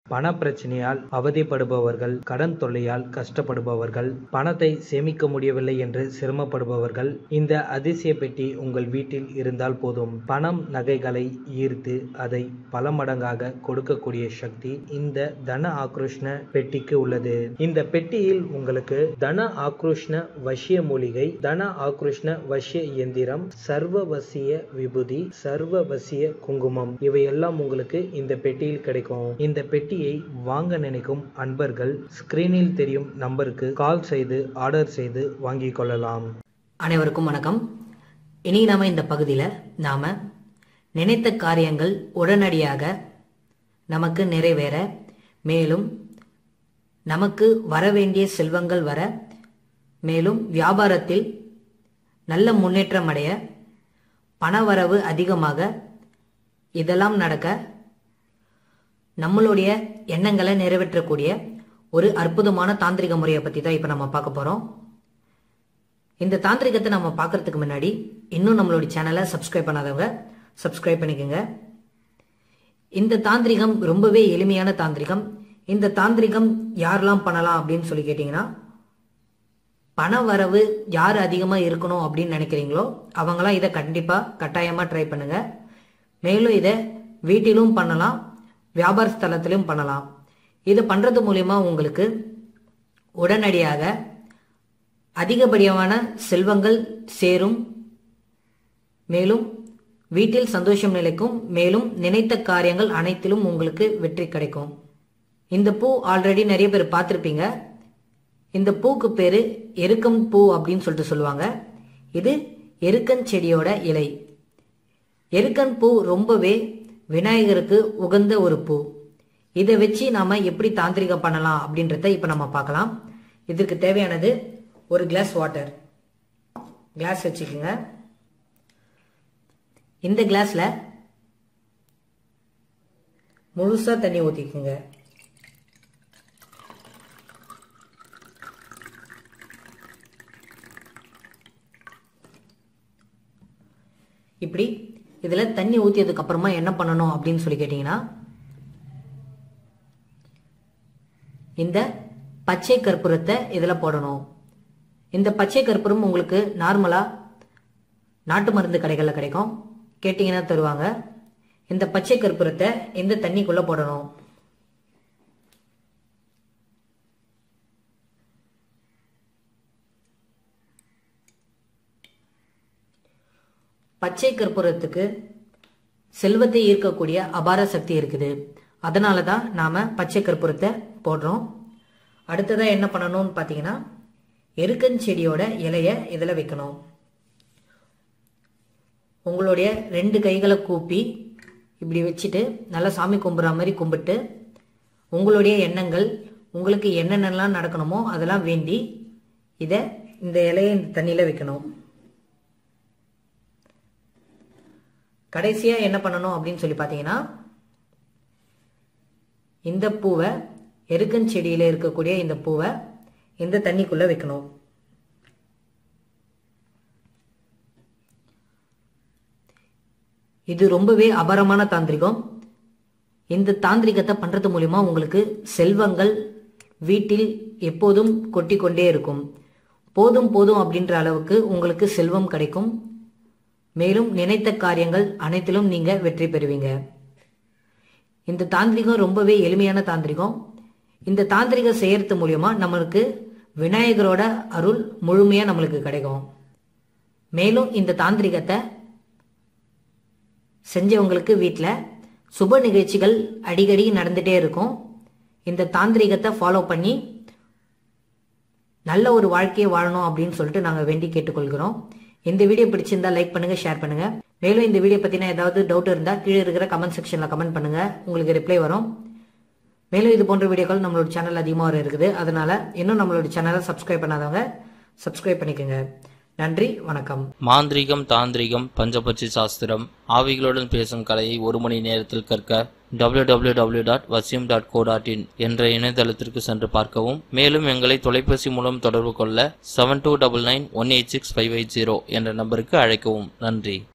பண பிரச்சனையால் அவதிப்படுபவர்கள் கடன் தொல்லையால் கஷ்டப்படுபவர்கள் பணத்தை சேமிக்க முடியவில்லை என்று சிரமப்படுபவர்கள் இந்த அதிசய பெட்டி உங்கள் வீட்டில் இருந்தால் போதும் பணம் நகைகளை ஈர்த்து அதை பல மடங்காக கொடுக்கக்கூடிய சக்தி இந்த தன ஆக்ரோஷ்ண பெட்டிக்கு உள்ளது இந்த பெட்டியில் உங்களுக்கு தன ஆக்ரோஷ்ண வசிய மூலிகை தன ஆக்ரோஷ்ண வசிய இயந்திரம் சர்வவசிய விபூதி சர்வவசிய குங்குமம் இவையெல்லாம் உங்களுக்கு இந்த பெட்டியில் கிடைக்கும் இந்த பெட்டியை வாங்க நினைக்கும் அன்பர்கள் ஸ்கிரீனில் தெரியும் நம்பருக்கு கால் செய்து ஆர்டர் செய்து வாங்கிக் கொள்ளலாம் அனைவருக்கும் வணக்கம் இனி நாம இந்த பகுதியில் நாம நினைத்த காரியங்கள் உடனடியாக நமக்கு நிறைவேற மேலும் நமக்கு வர வேண்டிய செல்வங்கள் வர மேலும் வியாபாரத்தில் நல்ல முன்னேற்றம் அடைய பணவரவு அதிகமாக இதெல்லாம் நடக்க நம்மளுடைய எண்ணங்களை நிறைவேற்றக்கூடிய ஒரு அற்புதமான தாந்திரிக முறையை பற்றி தான் இப்போ நம்ம பார்க்க போகிறோம் இந்த தாந்திரிகத்தை நம்ம பார்க்கறதுக்கு முன்னாடி இன்னும் நம்மளுடைய சேனலை சப்ஸ்கிரைப் பண்ணாதவங்க சப்ஸ்கிரைப் பண்ணிக்கோங்க இந்த தாந்திரிகம் ரொம்பவே எளிமையான தாந்திரிகம் இந்த தாந்திரிகம் யாரெல்லாம் பண்ணலாம் அப்படின்னு சொல்லி கேட்டிங்கன்னா பண வரவு யார் அதிகமாக இருக்கணும் அப்படின்னு நினைக்கிறீங்களோ அவங்களாம் இதை கண்டிப்பாக கட்டாயமாக ட்ரை பண்ணுங்க மேலும் இதை வீட்டிலும் பண்ணலாம் வியாபார ஸ்தலத்திலும் பண்ணலாம் இது பண்ணுறது மூலிமா உங்களுக்கு உடனடியாக அதிகப்படியான செல்வங்கள் சேரும் மேலும் வீட்டில் சந்தோஷம் நிலைக்கும் மேலும் நினைத்த காரியங்கள் அனைத்திலும் உங்களுக்கு வெற்றி கிடைக்கும் இந்த பூ ஆல்ரெடி நிறைய பேர் பார்த்துருப்பீங்க இந்த பூக்கு பேரு எருக்கம் பூ அப்படின்னு சொல்லிட்டு சொல்லுவாங்க இது எருக்கன் செடியோட இலை எருக்கன் பூ ரொம்பவே விநாயகருக்கு உகந்த ஒரு பூ இதை வச்சு நாம எப்படி தாந்திரிகம் பண்ணலாம் அப்படின்றத இப்போ நம்ம பார்க்கலாம் இதற்கு தேவையானது ஒரு கிளாஸ் வாட்டர் கிளாஸ் வச்சுக்கோங்க இந்த கிளாஸ்ல முழுசா தண்ணி ஊற்றிக்குங்க இப்படி இதில் தண்ணி ஊற்றியதுக்கு அப்புறமா என்ன பண்ணணும் அப்படின்னு சொல்லி கேட்டிங்கன்னா இந்த பச்சை கற்பூரத்தை இதில் போடணும் இந்த பச்சை கற்பூரம் உங்களுக்கு நார்மலாக நாட்டு மருந்து கடைகளில் கிடைக்கும் கேட்டிங்கன்னா தருவாங்க இந்த பச்சை கற்பூரத்தை இந்த தண்ணிக்குள்ளே போடணும் பச்சை கற்பூரத்துக்கு செல்வத்தை ஈர்க்கக்கூடிய அபார சக்தி இருக்குது அதனால தான் நாம் பச்சை கற்பூரத்தை போடுறோம் அடுத்ததாக என்ன பண்ணணும்னு பார்த்தீங்கன்னா எருக்கன் செடியோட இலையை இதில் வைக்கணும் உங்களுடைய ரெண்டு கைகளை கூப்பி இப்படி வச்சுட்டு நல்லா சாமி கும்பிட்ற மாதிரி கும்பிட்டு உங்களுடைய எண்ணங்கள் உங்களுக்கு என்னென்னலாம் நடக்கணுமோ அதெல்லாம் வேண்டி இதை இந்த இலையை இந்த தண்ணியில் வைக்கணும் கடைசியாக என்ன பண்ணணும் அப்படின்னு சொல்லி பார்த்தீங்கன்னா இந்த பூவை எருக்கன் செடியில் இருக்கக்கூடிய இந்த பூவை இந்த தண்ணிக்குள்ளே வைக்கணும் இது ரொம்பவே அபாரமான தாந்திரிகம் இந்த தாந்திரிகத்தை பண்ணுறது மூலிமா உங்களுக்கு செல்வங்கள் வீட்டில் எப்போதும் கொட்டி கொண்டே இருக்கும் போதும் போதும் அப்படின்ற அளவுக்கு உங்களுக்கு செல்வம் கிடைக்கும் மேலும் நினைத்த காரியங்கள் அனைத்திலும் நீங்க வெற்றி பெறுவீங்க இந்த தாந்திரிகம் ரொம்பவே எளிமையான தாந்திரிகம் இந்த தாந்திரிகம் செய்யறது மூலியமா நம்மளுக்கு விநாயகரோட அருள் முழுமையா நம்மளுக்கு கிடைக்கும் மேலும் இந்த தாந்திரிகத்தை செஞ்சவங்களுக்கு வீட்டில் சுப நிகழ்ச்சிகள் அடிக்கடி நடந்துட்டே இருக்கும் இந்த தாந்திரிகத்தை ஃபாலோ பண்ணி நல்ல ஒரு வாழ்க்கையை வாழணும் அப்படின்னு சொல்லிட்டு நாங்கள் வேண்டி கேட்டுக்கொள்கிறோம் இந்த வீடியோ பிடிச்சிருந்தா லைக் பண்ணுங்க ஷேர் பண்ணுங்க மேலும் இந்த வீடியோ பத்தின ஏதாவது டவுட் இருந்தா கீழே இருக்கிற கமெண்ட் செக்ஷன்ல கமெண்ட் பண்ணுங்க உங்களுக்கு ரிப்ளை வரும் மேலும் இது போன்ற வீடியோக்கள் நம்மளோட சேனல் அதிகமாக வர இருக்குது அதனால இன்னும் நம்மளோட சேனலை சப்ஸ்கிரைப் பண்ணாதவங்க சப்ஸ்கிரைப் பண்ணிக்கோங்க நன்றி வணக்கம் மாந்திரீகம் தாந்திரிகம் பஞ்சபட்சி சாஸ்திரம் ஆவிகளுடன் பேசும் கலையை ஒரு மணி நேரத்தில் கற்க www.vasim.co.in டாட் வசியம் டாட் கோ டாட் இன் என்ற இணையதளத்திற்கு சென்று பார்க்கவும் மேலும் எங்களை தொலைபேசி மூலம் தொடர்பு கொள்ள seven two double nine one eight six five eight zero என்ற நம்பருக்கு அழைக்கவும் நன்றி